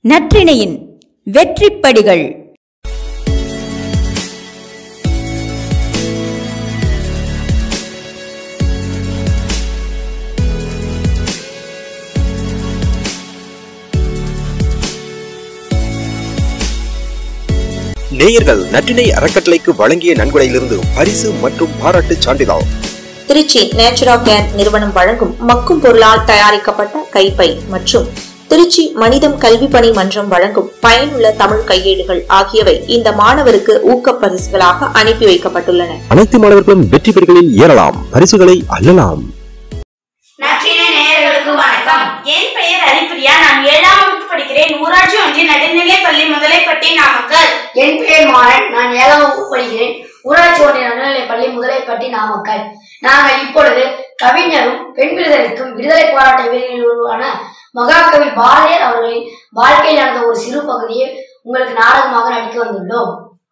நற்றிணையின் வெற்றிப்படிகள் நேயர்கள் நற்றினை அறக்கட்டளைக்கு வழங்கிய நன்கொடையிலிருந்து பரிசு மற்றும் பாராட்டு சான்றிதழ் திருச்சி நேச்சுரா கேர் நிறுவனம் வழங்கும் மக்கும் பொருளால் தயாரிக்கப்பட்ட கைப்பை மற்றும் திருச்சி மனிதம் கல்வி பணி மன்றம் வழங்கும் பயனுள்ள தமிழ் கையேடுகள் ஆகியவை இந்த மாணவருக்கு ஊக்க பரிசுகளாக அனுப்பி வைக்கப்பட்டுள்ளன அனைத்து மாணவர்களும் வெற்றி பெறுகளில் ஏறலாம் பரிசுகளை அள்ளலாம் நற்றினை நேயர்களுக்கு வணக்கம் என் பெயர் ஹரிப்பிரியா நான் ஏழாம் வகுப்பு படிக்கிறேன் ஊராட்சி ஒன்றிய நடுநிலை பள்ளி முதலைப்பட்டி நாமக்கல் என் பெயர் மாறன் நான் ஏழாம் வகுப்பு படிக்கிறேன் ஊராட்சி ஒன்றிய நடுநிலைப் பள்ளி முதலைப்பட்டி நாமக்கல் நாங்கள் இப்பொழுது கவிஞரும் பெண் விடுதலைக்கும் விடுதலை போராட்ட வீரர்கள் உருவான மகாகவி பாரதியார் அவர்களின் வாழ்க்கையில் நடந்த ஒரு சிறு பகுதியை உங்களுக்கு நாடகமாக நடிக்க வந்துள்ளோம்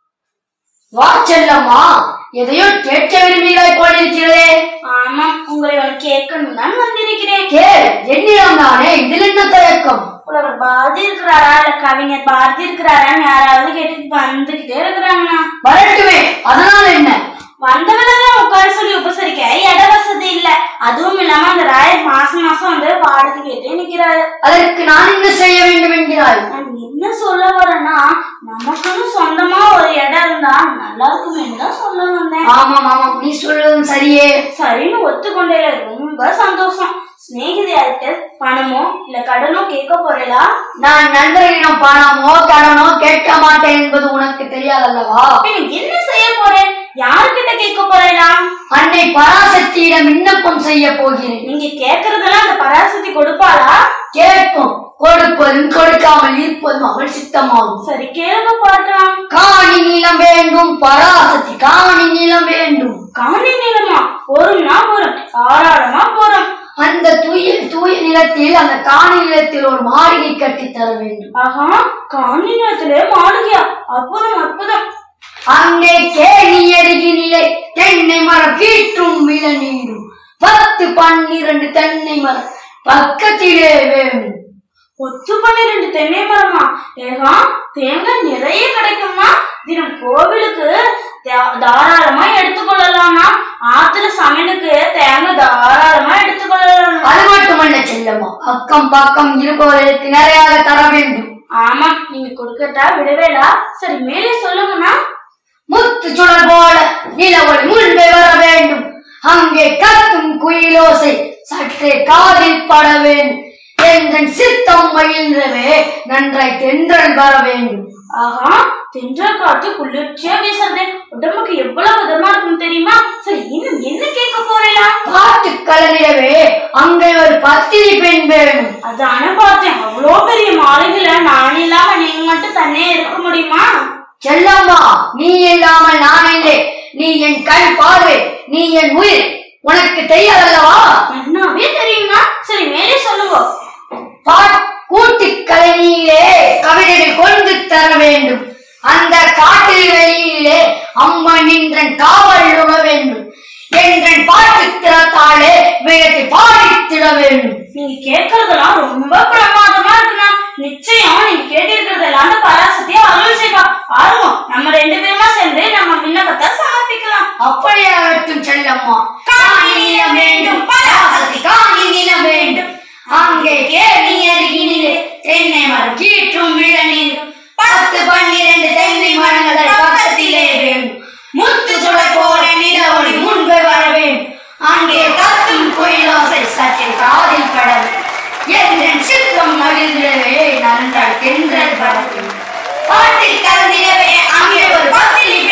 வா செல்லம்மா எதையோ கேட்க விரும்புகிறாய் போல் இருக்கிறதே ஆமாம் உங்களை ஒரு கேட்கணும் தான் வந்திருக்கிறேன் கேள் என்னிடம் தானே இதில் என்ன தயக்கம் புலவர் பாரதி இருக்கிறாரா இல்ல கவிஞர் பாரதி இருக்கிறாரான்னு யாராவது கேட்டு வந்துகிட்டே இருக்கிறாங்கண்ணா வரட்டுமே அதனால் என்ன வந்தவனதான் உட்கார சொல்லி உபசரிக்க இட வசதி இல்ல அதுவும் இல்லாம அந்த ராயர் மாசம் மாசம் வந்து பாடத்து கேட்டே நிக்கிறாரு அதற்கு நான் என்ன செய்ய வேண்டும் என்கிறாய் நான் என்ன சொல்ல வரேன்னா நமக்குன்னு சொந்தமா ஒரு இடம் இருந்தா நல்லா இருக்குமேன்னு தான் சொல்ல வந்தேன் ஆமாம் ஆமாம் நீ சொல்வதும் சரியே சரின்னு ஒத்துக்கொண்டேல ரொம்ப சந்தோஷம் சிநேகிதியார்கிட்ட பணமோ இல்ல கடனோ கேட்க போறேலா நான் நண்பர்களிடம் பணமோ கடனோ கேட்க மாட்டேன் என்பது உனக்கு தெரியாதல்லவா அப்ப நீ என்ன செய்ய போறேன் யார்கிட்ட கேட்க போறேலா அன்னை பராசக்தியிடம் விண்ணப்பம் செய்ய போகிறேன் நீங்க கேக்குறதெல்லாம் அந்த பராசக்தி கொடுப்பாளா கேட்கும் கொடுப்பதும் கொடுக்காமல் இருப்பதும் அவள் சித்தமாகும் சரி கேளுங்க பார்க்கலாம் காணி நிலம் வேண்டும் பராசக்தி காணி நிலம் வேண்டும் காணி நிலமா போறோம்னா போறோம் தாராளமா போறோம் அந்த தூய தூய நிலத்தில் அந்த காணி நிலத்தில் ஒரு மாளிகை கட்டி தர வேண்டும் ஆஹா காணி நிலத்திலே மாளிகையா அற்புதம் அற்புதம் அங்கே கேணி அருகினிலே தென்னை மரம் கீற்றும் இளநீரும் பத்து பன்னிரண்டு தென்னை மரம் பக்கத்திலே வேண்டும் ஒத்து பன்னிரெண்டு தென்னை மரமா ஏகா தேங்காய் நிறைய கிடைக்குமா தினம் கோவிலுக்கு தா- தாராளமா எடுத்துக்கொள்ளலாமா ஆத்துல சமையலுக்கு தேங்காய் தாராளமா எடுத்துக்கொள்ளலாம் அது மட்டுமல்ல செல்லம்மா அக்கம் பக்கம் இருப்பவர்களுக்கு நிறையாக தர வேண்டும் ஆமா நீங்க கொடுக்கட்டா விடவேலா சரி மேலே சொல்லுங்கண்ணா முத்து சுடர் போல நிலவொளி முன்பே வர வேண்டும் அங்கே கத்தும் குயிலோசை சற்றே காதில் பட வேண்டும் எந்தன் சித்தம் மகிழ்ந்தவே நன்றாய் தென்றல் வர வேண்டும் ஆஹா தென்றல் காற்று குளிர்ச்சியா வீசுறது உடம்புக்கு எவ்வளவு விதமா இருக்கும் தெரியுமா சரி இன்னும் என்ன கேட்க போறேலா காட்டு கலரிடவே அங்கே ஒரு பத்திரி பெண் வேணும் அதானே பார்த்தேன் அவ்வளோ பெரிய மாளிகையில நான் இல்லாம நீங்க மட்டும் தனியே இருக்க முடியுமா செல்லம்மா நீ இல்லாமல் நான் இல்லை நீ என் கண் பார்வை நீ என் உயிர் உனக்கு தெரியாதல்லவா நன்னாவே தெரியுமா சரி மேலே சொல்லுங்க பாட் கூட்டு கலனியிலே கவிதைகள் கொண்டு தர வேண்டும் அந்த காட்டில் வெளியிலே அம்மன் நின்றன் காவல் உண வேண்டும் என்றன் பாட்டு திறத்தாலே விழத்தை பாடித்திட வேண்டும் நீங்க கேட்கறதெல்லாம் ரொம்ப பிரமாதமா இருக்குண்ணா நிச்சயம் நீங்க கேட்டிருக்கிறதெல்லாம் அந்த பராசக்தியை அருள் செய்வா பாருங்க நம்ம ரெண்டு பேருமா சேர்ந்து நம்ம விண்ணப்பத்தை சமர்ப்பிக்கலாம் அப்படியாகட்டும் செல்லம்மா காணி நிலம் வேண்டும், பராசக்தி காணி நிலம் வேண்டும் அங்கே கேணி அருகினிலே தென்னை மரம் கீற்றும் இளநீர் பத்து பன்னிரண்டு தென்னை மரங்கள் பக்கத்திலே வேண்டும் முத்து சுடர் போல நிலவொளி முன்பு வர வேண்டும் அங்கே கத்தும் குயிலோசை சற்றே காதில் படவும் என் சித்தம் மகிழ்ந்தவே நன்றால் தென்றல் பரவும் பாட்டில் கலந்திடவே அங்கே ஒரு பத்திரி